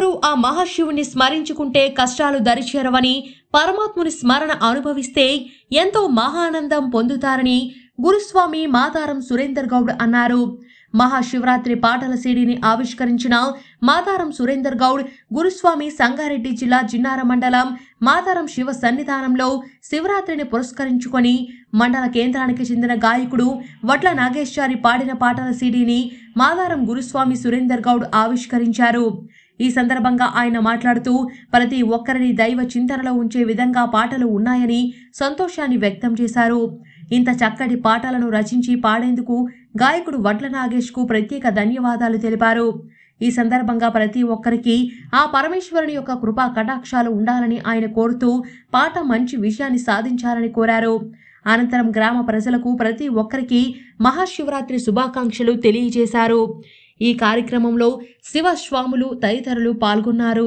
ఒక్కరూ ఆ మహాశివుని స్మరించుకుంటే కష్టాలు దరిచేరవని పరమాత్ముని స్మరణ అనుభవిస్తే ఎంతో మహానందం పొందుతారని గురుస్వామి మాతారం సురేందర్ గౌడ్ అన్నారు మహాశివరాత్రి పాటల సీడీని ఆవిష్కరించిన మాతారం సురేందర్ గౌడ్ గురుస్వామి సంగారెడ్డి జిల్లా జిన్నార మండలం మాతారం శివ సన్నిధానంలో శివరాత్రిని పురస్కరించుకొని మండల కేంద్రానికి చెందిన గాయకుడు వడ్ల నాగేశ్వరి పాడిన పాటల సీడీని మాదారం గురుస్వామి సురేందర్ గౌడ్ ఆవిష్కరించారు ఈ సందర్భంగా ఆయన మాట్లాడుతూ ప్రతి ఒక్కరిని దైవ చింతనలో ఉంచే విధంగా పాటలు ఉన్నాయని సంతోషాన్ని వ్యక్తం చేశారు ఇంత చక్కటి పాటలను రచించి పాడేందుకు గాయకుడు వడ్ల నాగేష్కు ప్రత్యేక ధన్యవాదాలు తెలిపారు ఈ సందర్భంగా ప్రతి ఒక్కరికి ఆ పరమేశ్వరుని యొక్క కృపా కటాక్షాలు ఉండాలని ఆయన కోరుతూ పాట మంచి విషయాన్ని సాధించాలని కోరారు అనంతరం గ్రామ ప్రజలకు ప్రతి ఒక్కరికి మహాశివరాత్రి శుభాకాంక్షలు తెలియజేశారు ఈ కార్యక్రమంలో శివస్వాములు తదితరులు పాల్గొన్నారు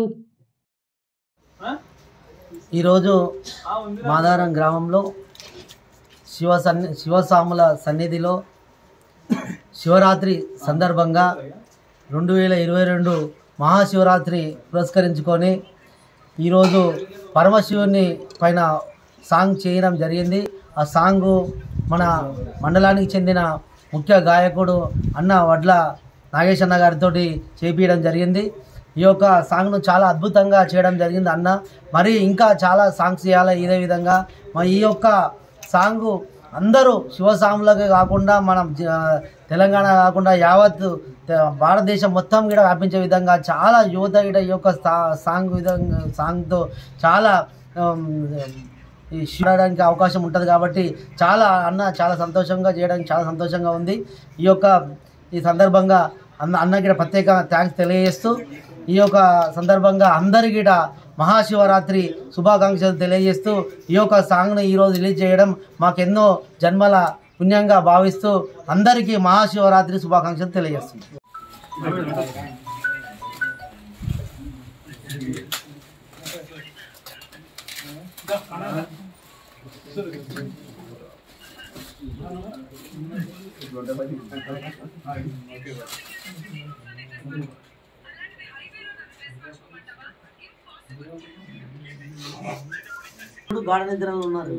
ఈరోజు మాదారం గ్రామంలో శివ సన్ని శివస్వాముల సన్నిధిలో శివరాత్రి సందర్భంగా రెండు వేల ఇరవై రెండు మహాశివరాత్రి పురస్కరించుకొని ఈరోజు పరమశివుని పైన సాంగ్ చేయడం జరిగింది ఆ సాంగు మన మండలానికి చెందిన ముఖ్య గాయకుడు అన్న వడ్ల నాగేష్ అన్న గారితో చేపించడం జరిగింది ఈ యొక్క సాంగ్ను చాలా అద్భుతంగా చేయడం జరిగింది అన్న మరి ఇంకా చాలా సాంగ్స్ చేయాలి ఇదే విధంగా మరి ఈ యొక్క సాంగు అందరూ శివసాములకే కాకుండా మనం జ- తెలంగాణ కాకుండా యావత్ తె- భారతదేశం మొత్తం కూడా వ్యాపించే విధంగా చాలా యువత కూడా ఈ యొక్క సా- సాంగ్ విధంగా సాంగ్తో చాలా ఆమ్, ఈ చూడడానికి అవకాశం ఉంటుంది కాబట్టి చాలా అన్న చాలా సంతోషంగా చేయడానికి చాలా సంతోషంగా ఉంది ఈ యొక్క ఈ సందర్భంగా అన్న అన్నకి కూడా ప్రత్యేక థ్యాంక్స్ తెలియజేస్తూ ఈ యొక్క సందర్భంగా అందరికీ కూడా మహాశివరాత్రి శుభాకాంక్షలు తెలియజేస్తూ ఈ యొక్క సాంగ్ను ఈరోజు రిలీజ్ చేయడం మాకెన్నో జన్మల పుణ్యంగా భావిస్తూ అందరికీ మహాశివరాత్రి శుభాకాంక్షలు తెలియజేస్తుంది ఇప్పుడు గాఢ నిద్రలో ఉన్నారు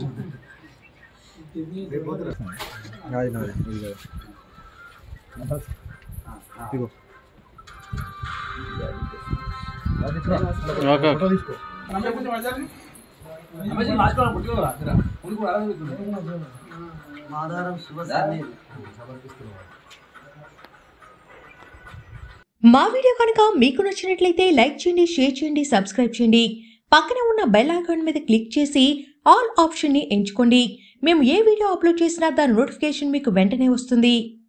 మాధారం శివ సన్నిధి మా వీడియో కనుక మీకు నచ్చినట్లయితే లైక్ చేయండి షేర్ చేయండి సబ్స్క్రైబ్ చేయండి పక్కనే ఉన్న బెల్ ఐకాన్ మీద క్లిక్ చేసి ఆల్ ఆప్షన్ని ఎంచుకోండి మేము ఏ వీడియో అప్లోడ్ చేసినా దాని నోటిఫికేషన్ మీకు వెంటనే వస్తుంది